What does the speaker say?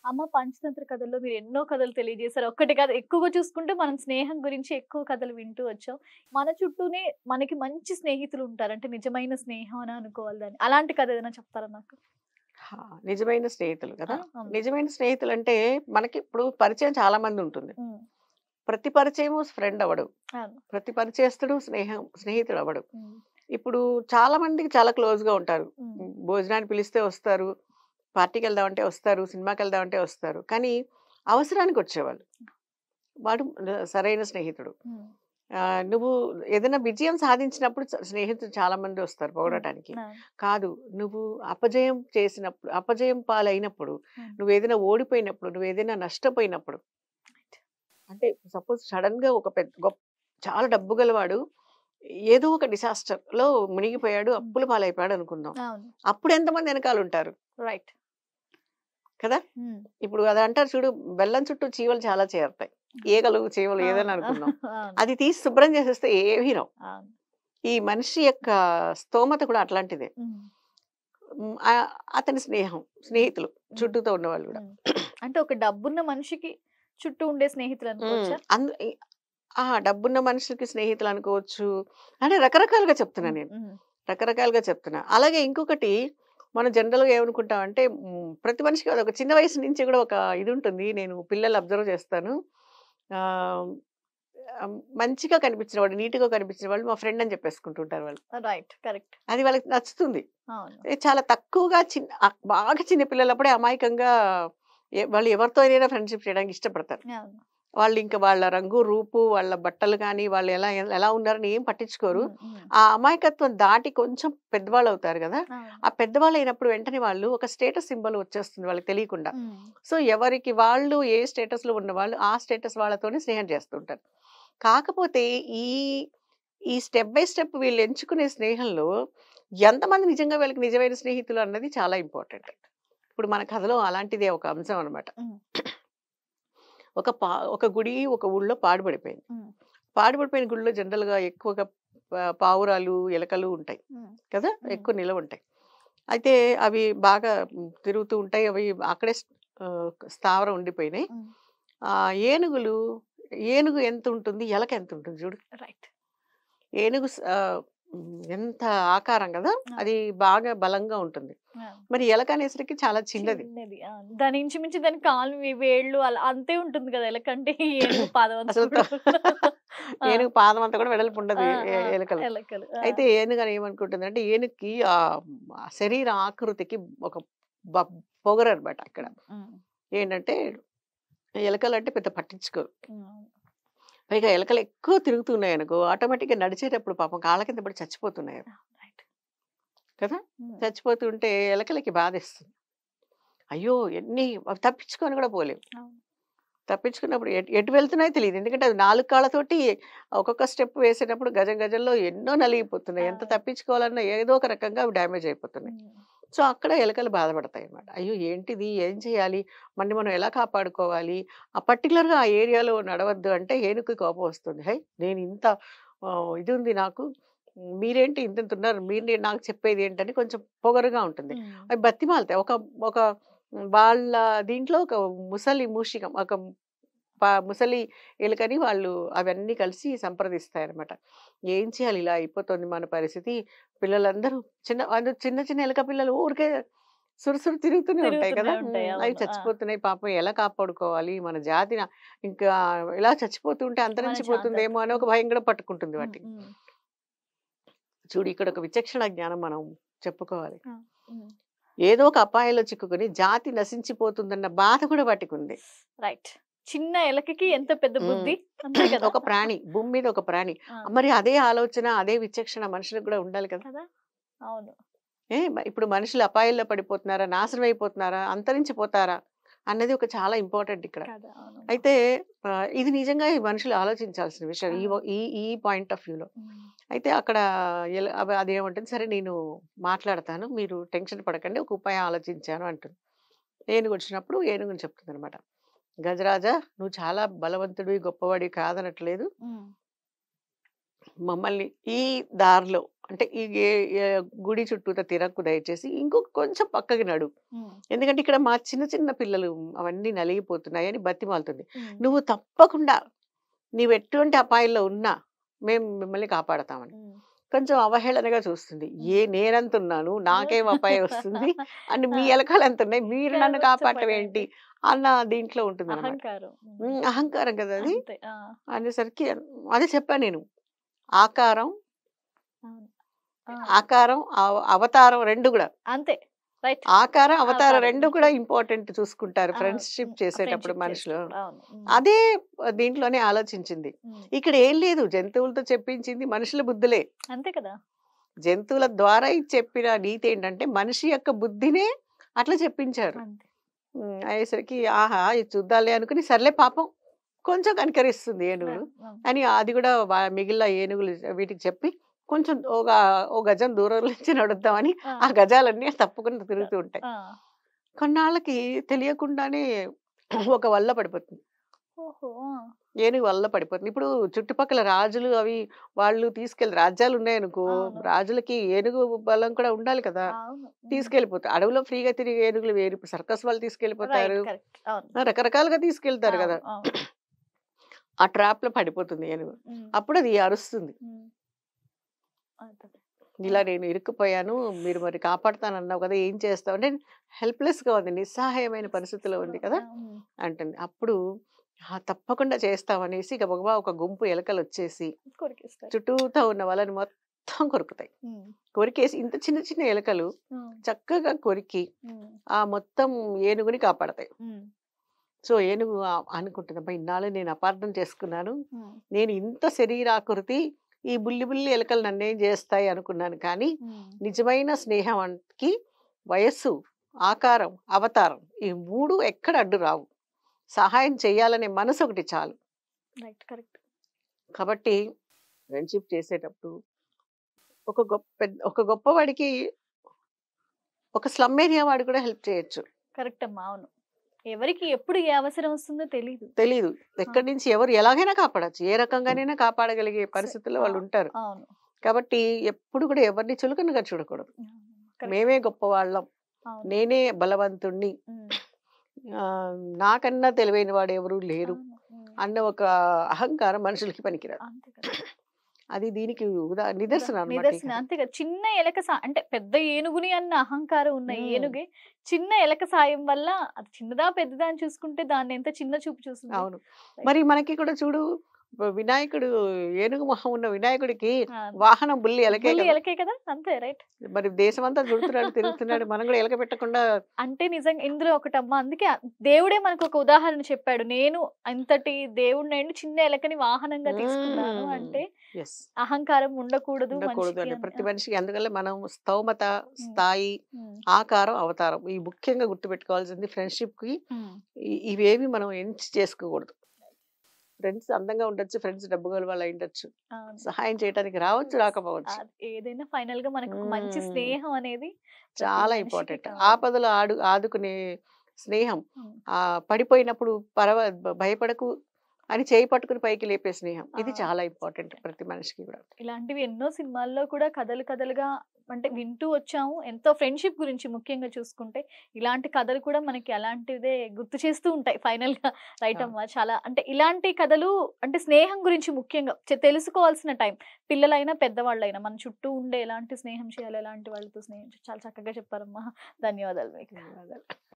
అమ్మ పంచతంత్ర కథల్లో మీరు ఎన్నో కథలు తెలియజేశారు ఒక్కటి కథ ఎక్కువగా చూసుకుంటే మనం స్నేహం గురించి ఎక్కువ కథలు వింటూ వచ్చాం మన చుట్టూనే మనకి మంచి స్నేహితులు ఉంటారు అంటే నిజమైన స్నేహం అని అనుకోవాలి దాన్ని అలాంటి కథ ఏదైనా చెప్తారా నాకు హా, నిజమైన స్నేహితులు కదా ఆ, అవును. నిజమైన స్నేహితులు అంటే మనకి ఇప్పుడు పరిచయం చాలా మంది ఉంటుంది ఉమ్, ప్రతి పరిచయము ఫ్రెండ్ అవడు అవును. ప్రతి పరిచయస్తుడు స్నేహం స్నేహితుడు అవడు ఉమ్, ఇప్పుడు చాలా మందికి చాలా క్లోజ్ గా ఉంటారు ఉమ్, భోజనానికి పిలిస్తే వస్తారు పార్టీకి వెళ్దామంటే వస్తారు సినిమాకి వెళ్దామంటే వస్తారు కానీ అవసరానికి వచ్చేవాళ్ళు వాడు సరైన స్నేహితుడు ఉమ్, ఆ, నువ్వు ఏదైనా విజయం సాధించినప్పుడు స- స్నేహితులు చాలా మంది వస్తారు పొగడటానికి అవును. కాదు నువ్వు అపజయం చేసినప్పుడు అపజయం పాలైనప్పుడు ఉమ్, నువ్వు ఏదైనా ఓడిపోయినప్పుడు నువ్వు ఏదైనా నష్టపోయినప్పుడు అంటే సపోజ్ సడన్ గా ఒక పెద్ద గొప్ప చాలా డబ్బు గలవాడు ఏదో ఒక డిసాస్టర్ లో మునిగిపోయాడు అప్పుల పాలైపోయాడు అనుకుందాం అవును అప్పుడు ఎంతమంది వెనకాల ఉంటారు రైట్ కదా ఇప్పుడు అది అంటారు చూడు బెల్లం చుట్టూ చీవలు చాలా చేరుతాయి ఈగలు చీవలు ఏదైనా అనుకుందాం అది తీసి శుభ్రం చేసేస్తే ఏమీ రావు ఈ మనిషి యొక్క స్తోమత కూడా అట్లాంటిదే ఉమ్, ఆ- అతని స్నేహం స్నేహితులు చుట్టూతో ఉన్నవాళ్ళు కూడా అంటే ఒక డబ్బున్న మనిషికి చుట్టూ ఉండే స్నేహితులు అనుకోవచ్చా ఉమ్, అందు ఈ- ఆ డబ్బున్న మనుషులకి స్నేహితులు అనుకోవచ్చు అంటే రకరకాలుగా చెప్తున్నా నేను ఉమ్, రకరకాలుగా చెప్తున్నా అలాగే ఇంకొకటి మనం జనరల్గా ఏమనుకుంటాం అంటే ఉమ్, ప్రతి మనిషికి ఒక చిన్న వయసు నుంచి కూడా ఒక ఇది ఉంటుంది నేను పిల్లలు అబ్జర్వ్ చేస్తాను ఆ, ఆ, మంచిగా కనిపించిన వాళ్ళు నీట్గా కనిపించిన వాళ్ళు మా ఫ్రెండ్ అని చెప్పేసుకుంటుంటారు వాళ్ళు రైట్ కరెక్ట్ అది వాళ్ళకి నచ్చుతుంది అవును ఏ చాలా తక్కువగా చిన్న ఆ, బాగా చిన్న పిల్లలప్పుడే అమాయకంగా ఏ- వాళ్ళు ఎవరితో అయినా ఫ్రెండ్షిప్ చేయడానికి ఇష్టపడతారు అవును వాళ్ళు ఇంకా వాళ్ళ రంగు రూపు వాళ్ళ బట్టలు కానీ వాళ్ళు ఎలా ఎలా ఉన్నారని ఏం పట్టించుకోరు ఉమ్, ఉమ్, ఆ అమాయకత్వం దాటి కొంచెం పెద్దవాళ్ళు అవుతారు కదా అవును. ఆ పెద్దవాళ్ళు అయినప్పుడు వెంటనే వాళ్ళు ఒక స్టేటస్ సింబల్ వచ్చేస్తుంది వాళ్ళకి తెలియకుండా ఉమ్, సో ఎవరికి వాళ్ళు ఏ స్టేటస్ లో ఉన్న వాళ్ళు ఆ స్టేటస్ వాళ్ళతోనే స్నేహం చేస్తుంటారు కాకపోతే ఈ ఈ స్టెప్ బై స్టెప్ వీళ్ళు ఎంచుకునే స్నేహంలో ఎంతమంది నిజంగా వీళ్ళకి నిజమైన స్నేహితులు అన్నది చాలా ఇంపార్టెంట్ ఇప్పుడు మన కథలో అలాంటిదే ఒక అంశం అనమాట ఉమ్. ఒక పా ఒక గుడి ఒక ఊళ్ళో పాడుపడిపోయింది ఉమ్. పాడుపడిపోయిన గుడిలో జనరల్గా ఎక్కువగా పా- పావురాలు ఎలకలు ఉంటాయి ఉమ్, కదా మ్మ్. ఎక్కువ నిలవ ఉంటాయి అయితే అవి బాగా మ్, తిరుగుతూ ఉంటాయి అవి అక్కడే స్- ఆ, స్థావరం ఉండిపోయినాయి ఉమ్, ఆ ఏనుగులు ఏనుగు ఎంత ఉంటుంది ఎలక ఎంత ఉంటుంది చూడు రైట్ ఏనుగు స్- ఆ, మ్, ఎంత ఆకారం కదా ఆ. అది బాగా బలంగా ఉంటుంది అవును. మరి ఎలక అనేసరికి చాలా చిన్నది చిన్నది అవును. దాని ఇంచుమించు దాని కాలు ఈ వేళ్ళు అలా అంతే ఉంటుంది కదా ఎలకంటే ఈ ఏనుగు పాదం అంతా అసలు కూడా. ఆ, ఏనుగు పాదం అంతా కూడా వెడల్పు ఉండదు ఆ, ఏ- ఆ, ఎలకలు ఎలకలు ఆ, అయితే ఏనుగు అని ఏమనుకుంటుంది అంటే ఏనుగుకి ఆ ఆ శరీర ఆకృతికి ఒక బ- పొగరు అనమాట అక్కడ ఉమ్, ఏంటంటే ఎలకలు అంటే పెద్ద పట్టించుకోరు ఉమ్, పైగా ఎలకలు ఎక్కువ తిరుగుతున్నాయి అనుకో ఆటోమేటిక్గా నడిచేటప్పుడు పాపం కాళ్ళ కింద పడి చచ్చిపోతున్నాయి అవి. రైట్ కదా ఉమ్, చచ్చిపోతుంటే ఎలకలకి బాధేస్తుంది అయ్యో ఎన్ని అవి తప్పించుకొని కూడా పోలేవు అవును. తప్పించుకున్నప్పుడు ఎటు ఎటు వెళ్తున్నాయో తెలియదు ఎందుకంటే అది నాలుగు కాళ్ళతోటి ఒక్కొక్క స్టెప్ వేసేటప్పుడు గజం గజంలో ఎన్నో నలిగిపోతున్నాయి ఎంత ఆ. తప్పించుకోవాలన్నా ఏదో ఒక రకంగా అవి డ్యామేజ్ అయిపోతున్నాయి ఉమ్, సో అక్కడ ఎలకలు బాధపడతాయి అన్నమాట అయ్యో ఏంటిది ఏం చేయాలి మనని మనం ఎలా కాపాడుకోవాలి ఆ పర్టికులర్గా ఆ ఏరియాలో నడవద్దు అంటే ఏనుగు కోపం వస్తుంది హై నేను ఇంత ఆ, ఇది ఉంది నాకు మీరేంటి ఇంత ఇంత ఉన్నారు మీరు నాకు చెప్పేది ఏంటని కొంచెం పొగరుగా ఉంటుంది ఉమ్, అవి బతిమాలతాయి ఒక ఒక వాళ్ళ దీంట్లో ఒక ముసలి మూషికం ఒక ప- ముసలి ఎలుకని వాళ్ళు అవన్నీ కలిసి సంప్రదిస్తాయి అనమాట ఏం చేయాలి ఇలా అయిపోతుంది మన పరిస్థితి పిల్లలందరూ చిన్న వాళ్ళు చిన్న చిన్న ఎలుక పిల్లలు ఊరికే సురుసురు తిరుగుతూనే ఉంటాయి కదా తిరుగుతూనే ఉంటాయి, ఉమ్, అవి అవును. ఆ. చచ్చిపోతున్నాయి పాపం ఎలా కాపాడుకోవాలి మన జాతిని ఇంకా ఇలా చచ్చిపోతుంటే అంతరించిపోతుందేమో అని ఒక భయం కూడా పట్టుకుంటుంది ఉమ్, వాటికి ఉమ్, చూడు ఇక్కడ ఒక విచక్షణ జ్ఞానం మనం చెప్పుకోవాలి ఉమ్, ఏదో ఒక అపాయంలో చిక్కుకుని జాతి నశించిపోతుందన్న బాధ కూడా వాటికి ఉంది రైట్ చిన్న ఎలకకి ఎంత పెద్ద ఉమ్. బుద్ధి అంతే కదా ఒక ప్రాణి భూమి మీద ఒక ప్రాణి ఆ, మరి అదే ఆలోచన అదే విచక్షణ మనుషులకు కూడా ఉండాలి కదా కదా అవును ఏ మ- ఇప్పుడు మనుషులు అపాయాల్లో పడిపోతున్నారా నాశనం అయిపోతున్నారా అంతరించిపోతారా అన్నది ఒక చాలా ఇంపార్టెంట్ ఇక్కడ కదా అవును అయితే ఆ, ఇది నిజంగా ఈ మనుషులు ఆలోచించాల్సిన విషయం ఈ వ- ఈ ఈ పాయింట్ ఆఫ్ వ్యూలో ఉమ్, అయితే అక్కడ ఎల- అవ- అదేమంటుంది సరే నేను మాట్లాడతాను మీరు టెన్షన్ పడకండి ఒక ఉపాయం ఆలోచించాను అంటుంది ఏనుగు వచ్చినప్పుడు ఏనుగుని చెప్తుంది అనమాట గజరాజా నువ్వు చాలా బలవంతుడివి గొప్పవాడివి కాదనట్లేదు ఉమ్, మమ్మల్ని ఈ దారిలో అంటే ఈ ఏ- ఏ గుడి చుట్టూత తిరక్కు దయచేసి ఇంకొక కొంచెం పక్కకి నడు ఉమ్, ఎందుకంటే ఇక్కడ మా చిన్న చిన్న పిల్లలు అవన్నీ నలిగిపోతున్నాయి అని బతిమాలుతుంది ఉమ్. నువ్వు తప్పకుండా నీవు ఎటువంటి అపాయంలో ఉన్నా మేము మిమ్మల్ని కాపాడతామని ఉమ్. కొంచెం అవహేళనగా చూస్తుంది ఏ నేనంతున్నాను నాకేం అపాయం వస్తుంది అని మీ ఆ. ఎలకలు ఎంత ఉన్నాయి మీరు నన్ను ఎవరు కాపాడటం చెప్పండి. ఏంటి అన్న దీంట్లో ఉంటుంది అనమాట అహంకారం ఉమ్. అహంకారం కదా అది అంతే ఆ, అనేసరికి అదే చెప్పాను నేను ఆకారం అవును. ఆ, ఆకారం అవ- అవతారం రెండు కూడా అంతే రైట్ ఆకారం అవతారం ఆకారం. రెండు కూడా ఇంపార్టెంట్ చూసుకుంటారు ఆ, ఫ్రెండ్షిప్ ఉమ్, చేసేటప్పుడు friendship మనుషులు చేసేటప్పుడు, అవును ఉమ్, అదే దీంట్లోనే ఆలోచించింది ఉమ్. ఇక్కడ ఏం లేదు జంతువులతో చెప్పించింది మనుషుల బుద్ధులే అంతే కదా జంతువుల ద్వారా ఇది చెప్పిన నీతి ఏంటంటే మనిషి యొక్క బుద్ధినే అట్లా చెప్పించారు అంతే ఉమ్, అయ్యేసరికి ఆహా ఇది చూద్దాలే అనుకుని సర్లే పాపం కొంచెం కనికరిస్తుంది ఏనుగులు ఆ, ఆ. అని అది కూడా వా- మిగిలిన ఏనుగులు వీటికి చెప్పి కొంచెం ఒక ఓ గజం దూరం నుంచి నడుద్దామని ఆ, ఆ గజాలన్నీ తప్పకుండా తిరుగుతూ ఉంటాయి ఆ. కొన్నాళ్ళకి తెలియకుండానే ఒక వల్ల పడిపోతుంది ఓహో ఆ, ఏనుగు వల్ల పడిపోతుంది ఇప్పుడు చుట్టుపక్కల రాజులు అవి వాళ్ళు తీసుకెళ్ళి రాజ్యాలు ఉన్నాయనుకో అవును. రాజులకి ఏనుగు బలం కూడా ఉండాలి కదా అవును ఉమ్. తీసుకెళ్ళిపోతారు అడవిలో ఫ్రీగా తిరిగే ఏనుగులు వేరు ఇప్పుడు సర్కస్ వాళ్ళు తీసుకెళ్ళిపోతారు Right, correct. అవును ఆ, రకరకాలుగా తీసుకెళ్తారు కదా అవును, అవును. ఆ ట్రాప్ లో పడిపోతుంది ఏనుగు ఉమ్, అప్పుడు అది అరుస్తుంది ఉమ్. అదే. ఇలా నేను ఇరుక్కుపోయాను మీరు మరి కాపాడుతానన్నావు కదా ఏం చేస్తావు అంటే హెల్ప్లెస్ గా ఉంది నిస్సహాయమైన పరిస్థితిలో ఉంది కదా ఉమ్, అంటుంది అప్పుడు "ఆ, తప్పకుండా చేస్తామనేసి గబగబా ఒక గుంపు ఎలకలు వచ్చేసి కొరికేస్తారు చుట్టూతా ఉన్న వాళ్ళని మొత్తం కొరుకుతాయి ఉమ్, కొరికేసి ఇంత చిన్న చిన్న ఎలకలు ఉమ్, చక్కగా కొరికి ఉమ్, ఆ మొత్తం ఏనుగుని కాపాడతాయి ఉమ్, సో ఏనుగు ఆ- అనుకుంటుంది అబ్బా ఇన్నాళ్ళు నేను అపార్థం చేసుకున్నాను ఉమ్, నేను ఇంత శరీరాకృతి ఈ బుల్లి బుల్లి ఎలకలు నన్నేం చేస్తాయి అనుకున్నాను కానీ ఉమ్. నిజమైన స్నేహానికి వయస్సు ఆకారం అవతారం ఈ మూడు ఎక్కడ అడ్డు రావు సహాయం చేయాలనే మనసు ఒకటి చాలు రైట్ కరెక్ట్ కాబట్టి ఫ్రెండ్షిప్ చేసేటప్పుడు ఒక గొప్ప పెద్ద ఒక గొప్పవాడికి ఒక స్లమ్ ఏరియా వాడు కూడా హెల్ప్ చేయొచ్చు కరెక్ట్ అమ్మా అవును ఎవరికి ఎప్పుడు ఏ అవసరం వస్తుందో తెలియదు తెలీదు ఎక్కడి నుంచి ఎవరు ఎలాగైనా కాపాడచ్చు ఏ రకంగానైనా కాపాడగలిగే పరిస్థితుల్లో వాళ్ళు ఉంటారు అవును కాబట్టి ఎప్పుడు కూడా ఎవరిని చులకనగా చూడకూడదు Correct. మేమే గొప్పవాళ్ళం అవును నేనే బలవంతుణ్ణి ఉమ్, ఆ, నాకన్నా తెలివైన వాడు ఎవరు లేరు అవును, ఉమ్, అన్న ఒక అహంకారం మనుషులకి పనికిరాదు అంతే కదా అది దీనికి ఉదా నిదర్శనం అన్నమాట నిదర్శనం ఇక. అంతే కదా చిన్న ఎలక సా అంటే పెద్ద ఏనుగుని అన్న అహంకారం ఉన్న మ్మ్. ఏనుగే చిన్న ఎలక సాయం వల్ల అది చిన్నదా పెద్దదా అని చూసుకుంటే దాన్ని ఎంత చిన్న చూపు చూస్తుంది అవును మరి మనకి కూడా చూడు వినాయకుడు ఏనుగు మొహం ఉన్న వినాయకుడికి ఆ, వాహనం బుల్లి ఎలకే బుల్లి కదా. ఎలకే కదా అంతే రైట్ మరి దేశం అంతా చుడుతున్నాడు తిరుగుతున్నాడు మనం కూడా ఎలక పెట్టకుండా అంటే నిజంగా ఇందులో ఒకటమ్మా అందుకే ఆ దేవుడే మనకు ఒక ఉదాహరణ చెప్పాడు నేను అంతటి దేవుడిని చిన్న ఎలకని వాహనంగా తీసుకున్నాను మ్మ్. అంటే ఎస్ అహంకారం ఉండకూడదు ఉండకూడదు మనిషికి అంటే అని. ప్రతి మనిషికి అందువల్ల మనం స్తోమత స్థాయి ఉమ్, ఆకారం అవతారం ఈ ముఖ్యంగా గుర్తుపెట్టుకోవాల్సింది ఫ్రెండ్షిప్ కి ఉమ్, ఈ- ఇవేవి మనం ఎంచి చేసుకోకూడదు ఫ్రెండ్స్ అందంగా ఉండొచ్చు ఫ్రెండ్స్ డబ్బు గల వాళ్ళు అయి ఉండొచ్చు అవును. సహాయం చేయడానికి రావచ్చు రాకపోవచ్చు అది ఏదైనా ఫైనల్ గా మనకు ఒక మంచి మ్మ్. స్నేహం అనేది ప్రతి చాలా మనిషికి ఇంపార్టెంట్ కావాలి. ఆపదలు ఆడు ఆదుకునే స్నేహం ఉమ్, ఆ పడిపోయినప్పుడు పరవ భయపడకు అని చేయి పట్టుకుని పైకి లేపే స్నేహం ఇది ఆ. చాలా ఇంపార్టెంట్ ప్రతి మనిషికి కూడా ఇలాంటివి ఎన్నో సినిమాల్లో కూడా కథలు కథలుగా అంటే వింటూ వచ్చాము ఎంతో ఫ్రెండ్షిప్ గురించి ముఖ్యంగా చూసుకుంటే ఇలాంటి కథలు కూడా మనకి అలాంటిదే గుర్తు చేస్తూ ఉంటాయి ఫైనల్ గా రైట్ అవును. అమ్మా చాలా అంటే ఇలాంటి కథలు అంటే స్నేహం గురించి ముఖ్యంగా చె- తెలుసుకోవాల్సిన టైం పిల్లలైనా పెద్దవాళ్ళైనా మన చుట్టూ ఉండే ఎలాంటి స్నేహం చేయాలి ఎలాంటి వాళ్ళతో స్నేహం చేయాలి చాలా చక్కగా చెప్పారమ్మా ధన్యవాదాలు మీకు ధన్యవాదాలు